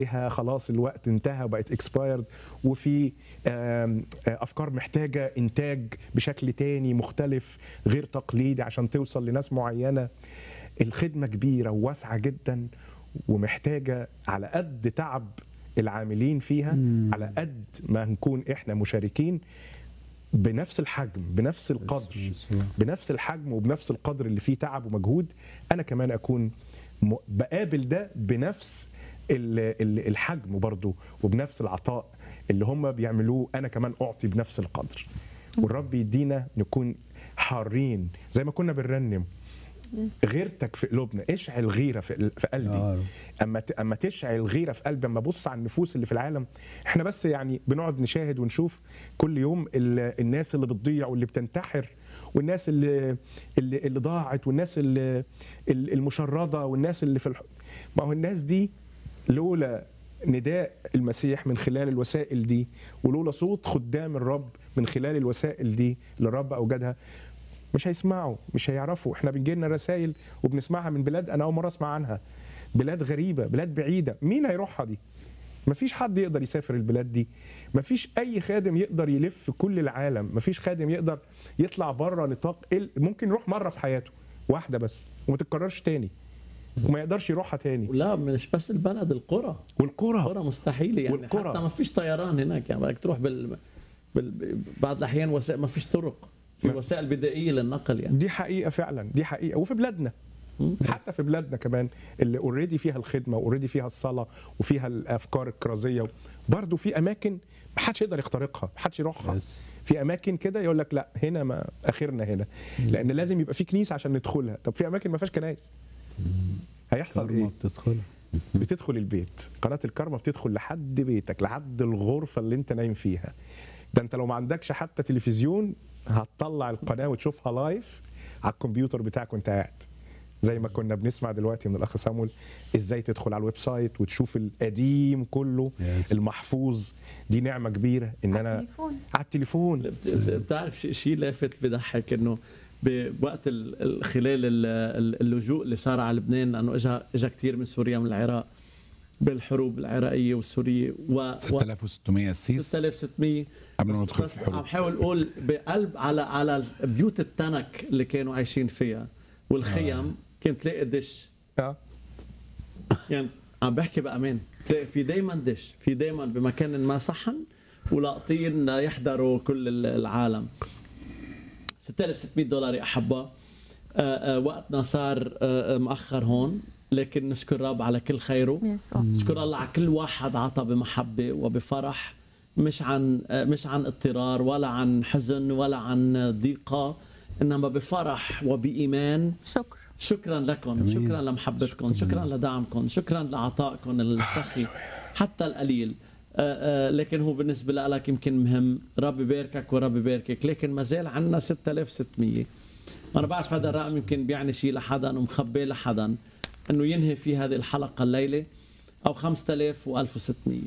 عليها خلاص الوقت انتهى وبقت اكسبايرد وفي آم، آه، افكار محتاجه انتاج بشكل تاني مختلف غير تقليدي عشان توصل لناس معينه الخدمه كبيره وواسعه جدا ومحتاجه على قد تعب العاملين فيها على قد ما نكون احنا مشاركين بنفس الحجم بنفس القدر بنفس الحجم وبنفس القدر اللي فيه تعب ومجهود انا كمان اكون م- بقابل ده بنفس ال- ال- الحجم برضه وبنفس العطاء اللي هم بيعملوه انا كمان اعطي بنفس القدر والرب يدينا نكون حارين زي ما كنا بنرنم غيرتك في قلوبنا اشعل غيره في في يا قلبي رب. اما ت- اما تشعل غيره في قلبي اما ابص على النفوس اللي في العالم احنا بس يعني بنقعد نشاهد ونشوف كل يوم ال- الناس اللي بتضيع واللي بتنتحر والناس اللي اللي, اللي ضاعت والناس اللي ال- المشرده والناس اللي في الح... ما هو الناس دي لولا نداء المسيح من خلال الوسائل دي ولولا صوت خدام الرب من خلال الوسائل دي اللي الرب اوجدها مش هيسمعوا مش هيعرفوا احنا بيجي لنا رسائل وبنسمعها من بلاد انا اول مره اسمع عنها بلاد غريبه بلاد بعيده مين هيروحها دي مفيش حد يقدر يسافر البلاد دي مفيش اي خادم يقدر يلف كل العالم مفيش خادم يقدر يطلع بره نطاق ال- ممكن يروح مره في حياته واحده بس وما تتكررش تاني وما يقدرش يروحها تاني لا مش بس البلد القرى والقرى القرى مستحيله يعني والقرى. حتى ما فيش طيران هناك يعني بدك تروح بال, بال... بعض الاحيان وسائل ما فيش طرق في ما- وسائل بدائيه للنقل يعني دي حقيقه فعلا دي حقيقه وفي بلادنا مم. حتى في بلادنا كمان اللي اوريدي فيها الخدمه واوريدي فيها الصلاه وفيها الافكار الكرازيه برضه في اماكن ما حدش يقدر يخترقها ما حدش يروحها بس. في اماكن كده يقول لك لا هنا ما اخرنا هنا لان لازم يبقى في كنيسه عشان ندخلها طب في اماكن ما فيهاش كنايس هيحصل كرمة ايه بتدخلها بتدخل البيت قناه الكرمه بتدخل لحد بيتك لحد الغرفه اللي انت نايم فيها ده انت لو ما عندكش حتى تلفزيون هتطلع القناه وتشوفها لايف على الكمبيوتر بتاعك وانت قاعد زي ما كنا بنسمع دلوقتي من الاخ سامول ازاي تدخل على الويب سايت وتشوف القديم كله Yes. المحفوظ دي نعمه كبيره ان انا تليفون على التليفون بت- بت- بتعرف شيء شيء لافت بضحك انه بوقت ال- ال- خلال ال- ال- اللجوء اللي صار على لبنان لانه اجى اجى كثير من سوريا من العراق بالحروب العراقيه والسوريه و, و 6600 سيس 6600 قبل ما بس- ندخل بس في الحروب عم حاول اقول بقلب على على بيوت التنك اللي كانوا عايشين فيها والخيم كنت تلاقي دش اه يعني عم بحكي بامان تلاقي في دائما دش في دائما بمكان ما صحن ولاقطين يحضروا كل ال- العالم 6600 دولار يا احبه آه، آه، وقتنا صار آه، آه، مأخر هون لكن نشكر الرب على كل خيره اسم يسوع نشكر الله على كل واحد عطى بمحبة وبفرح مش عن مش عن اضطرار ولا عن حزن ولا عن ضيقة إنما بفرح وبإيمان شكر شكرا لكم أمين. شكرا لمحبتكم شكرا لدعمكم شكرا لعطائكم السخي حتى القليل آه، آه، لكن هو بالنسبة لك يمكن مهم رب يباركك ورب يباركك لكن ما زال عندنا 6600 أنا بعرف هذا الرقم يمكن بيعني شيء لحدا ومخبي لحدا إنه ينهي في هذه الحلقة الليلة أو 5000 و1600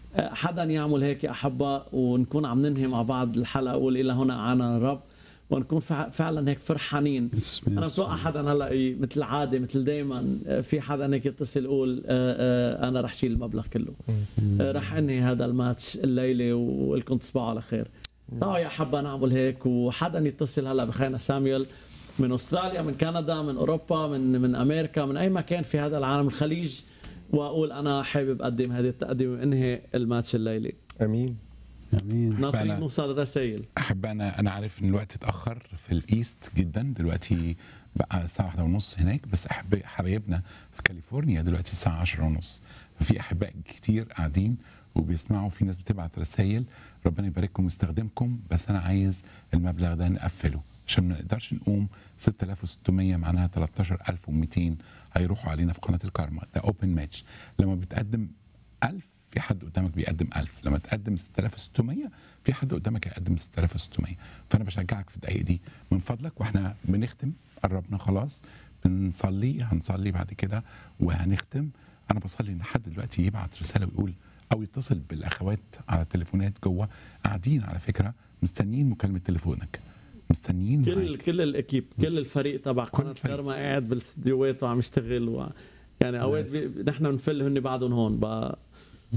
حدا يعمل هيك يا أحبة ونكون عم ننهي مع بعض الحلقة وقول إلى هنا عنا الرب ونكون فع- فعلا هيك فرحانين باسم انا يسوع. بتوقع حدا هلا ي- مثل العاده مثل دائما في حدا هيك يتصل يقول آه، آه، انا رح شيل المبلغ كله آه، رح انهي هذا الماتش الليله ولكم تصبحوا على خير تعالوا يا حبا نعمل هيك وحدا يتصل هلا بخينا ساميول من استراليا من كندا من اوروبا من من امريكا من اي مكان في هذا العالم الخليج واقول انا حابب اقدم هذه التقدمه وانهي الماتش الليله امين امين ناطرين فأنا- نوصل رسائل احب انا انا عارف ان الوقت اتاخر في الايست جدا دلوقتي بقى الساعه واحدة ونص هناك بس احب حبايبنا في كاليفورنيا دلوقتي الساعه عشرة ونص ففي احباء كتير قاعدين وبيسمعوا في ناس بتبعت رسائل ربنا يبارككم ويستخدمكم بس انا عايز المبلغ ده نقفله عشان ما نقدرش نقوم 6600 معناها 13200 هيروحوا علينا في قناه الكارما ده اوبن ماتش لما بتقدم 1000 في حد قدامك بيقدم 1000 لما تقدم 6600 في حد قدامك هيقدم 6600 فانا بشجعك في الدقايق دي من فضلك واحنا بنختم قربنا خلاص بنصلي هنصلي بعد كده وهنختم انا بصلي ان حد دلوقتي يبعت رساله ويقول او يتصل بالاخوات على التليفونات جوه قاعدين على فكره مستنيين مكالمه تليفونك مستنيين كل معاك. كل الاكيب كل الفريق تبع كل قناه الفريق. كرمة قاعد بالاستديوهات وعم يشتغل و... يعني اوقات Yes. بي... نحن بنفل هن بعدهم هون ب...